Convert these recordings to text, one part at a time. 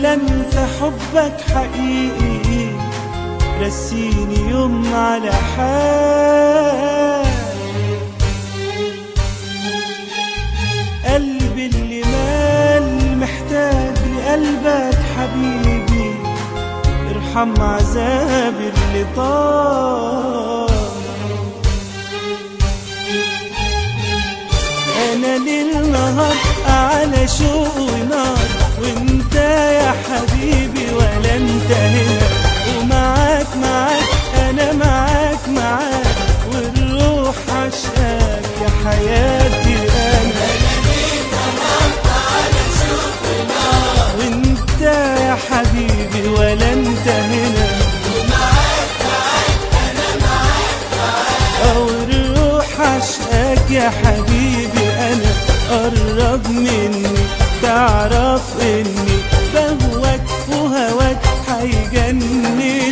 ولا انت حبك حقيقي رسيني يوم على حال قلبي اللي مال محتاج لقلبك حبيبي ارحم عذابي اللي طال انا ليل نهار على شوق ونار وانت يا حبيبي ولا انت هنا ومعاك معاك انا معاك معاك والروح عشقاك يا حياتي انا وانت يا حبيبي ولا انت هنا او الروح عشقاك يا حبيبي انا قرب مني تعرف اني بهواك وهواك هيجنني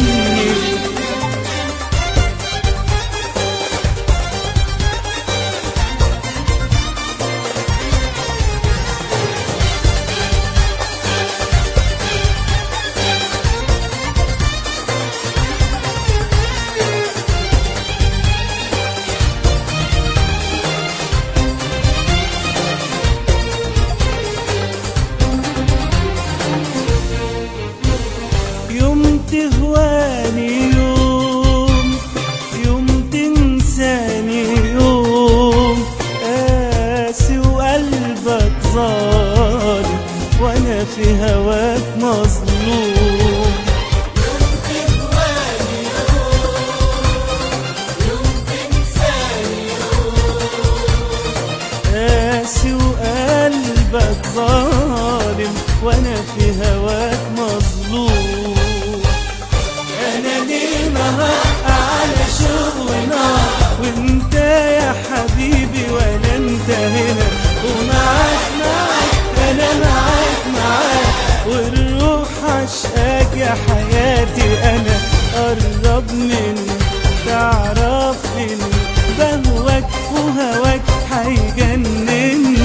يوم تهواني يوم يوم تنساني يوم قاسي وقلبك ظالم وانا في هواك مظلوم قاسي وقلبك ظالم وانا في هواك مظلوم انا ليل نهار على شوق ونار وانت يا حبيبي ولا انت هنا ومعاك معاك انا معاك معاك والروح عشقاك يا حياتي انا قرب مني تعرف اني بهواك وهواك هيجنني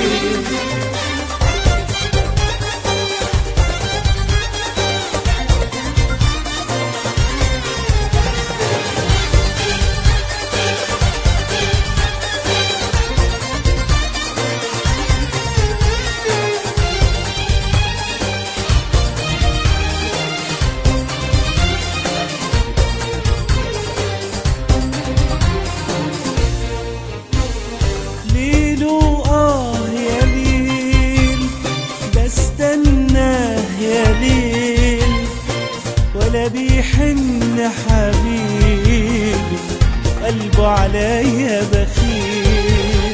ليل وآه يا ليل بستناه يا ليل ولا بيحن حبيبي قلبه عليا بخيل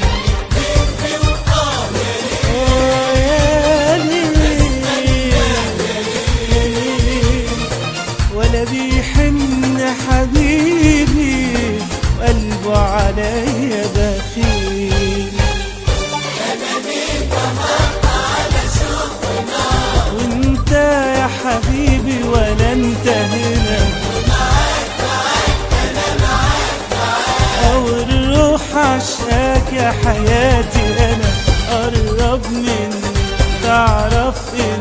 آه يا ليل يا ليل ولا بيحن حبيبي قلبه عليا بخيل وانت يا حبيبي ولا انت هنا او الروح عشقاك يا حياتي انا قرب مني تعرف ايه